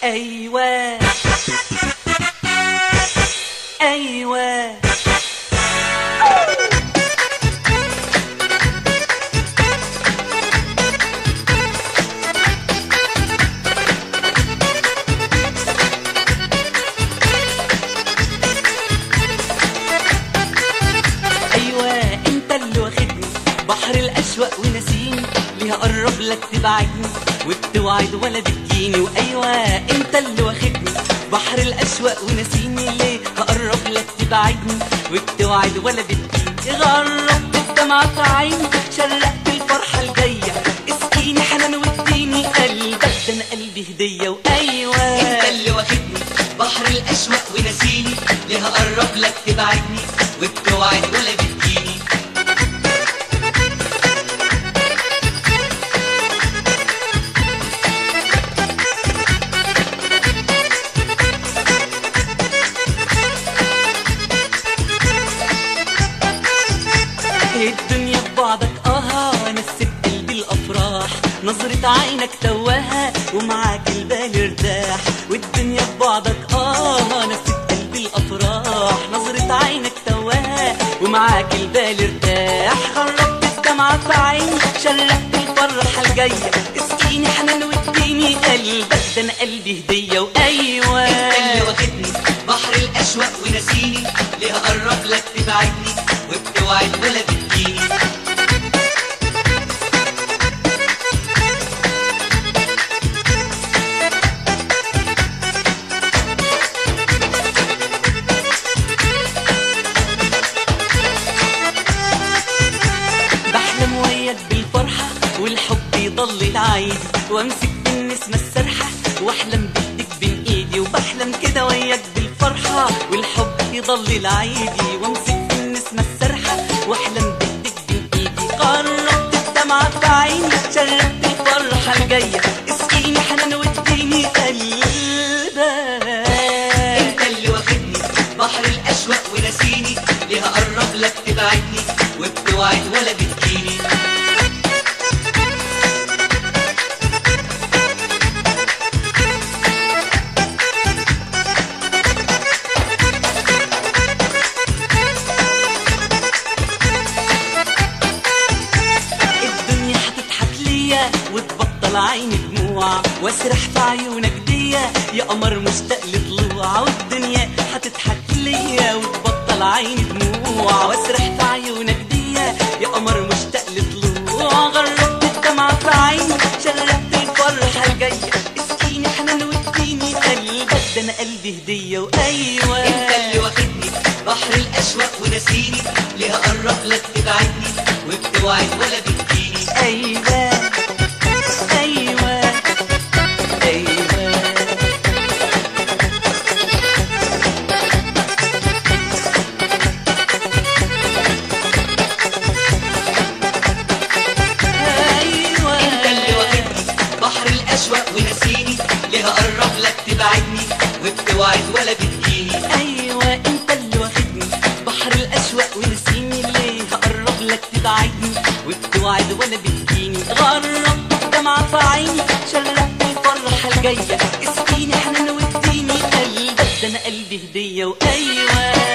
ايوه ايوه ايوه انت اللي واخدني بحر الاشواق ونسيني ليه اقرب لك تبعدني وبتوعد ولا بتجيني وايوه انت اللي واخدني بحر الاشواق ونسيني ليه هقرب لك تبعدني وبتوعد ولا بتجيني غربت الدمعة في عيني شرقت الفرحة الجاية اسقيني حنان واديني قلبك ده انا قلبي هدية وايوه انت اللي واخدني بحر الاشواق ونسيني ليه هقرب لك تبعدني وبتوعد ولا بتجيني الدنيا ببعدك اه نسيت قلبي الافراح نظرة عينك توهها ومعاك البال ارتاح والدنيا ببعدك اه نسيت قلبي الافراح نظرة عينك توهها ومعاك البال ارتاح خرجت الدمعة في عيني شرقت الفرحة الجاية اسقيني حنان واديني قلبك ده انا قلبي هدية وايوه انت اللي واخدني بحر الاشواق ونسيني ليه هقرب لك تبعدني وبتوعد ولا بتجيني بحلم وياك بالفرحة والحب يضل عايدي وامسك بالنسمة السرحة واحلم بيدك بين ايدي وبحلم كده وياك بالفرحة والحب يضل عايدي وامسك بالنسمة السرحة واحلم بيدك بين ايدي قربت الدمعة في عيني شربت الفرحة الجاية اسقيني حنان واديني قلبك انت اللي واخدني بحر الاشواق ونسيني ليه هقرب لك تبعدني وبتوعد ولا بتجيني الدنيا هتضحك ليا وتبطل عيني دموع واسرح في عيونك ديا يا قمر مشتاق لطلوع والدنيا هتضحك ليا وتبطل عيني دموع واسرح في عيونك ديا يا قمر مشتاق لطلوع غربت الدمعة في عيني شرقت الفرحة الجاية اسقيني حنان واديني قلبك ده انا قلبي هدية وايوه انت اللي واخدني بحر الاشواق ونسيني ليه هقرب لك تبعدني وبتوعد ولا بتجيني ايوه ايوه ايوه ايوه انت اللي واخدني بحر الاشواق ونسيني ليه هقرب لك تبعدني وبتوعد ولا بتجيني ايوه انت اللي واخدني بحر الاشواق ونسيني ليه هقرب لك تبعدني وبتوعد ولا بتجيني غربت دمعة في عيني شرقت الفرحة الجاية اسقيني حنان واديني قلبك ده انا قلبي هدية وايوه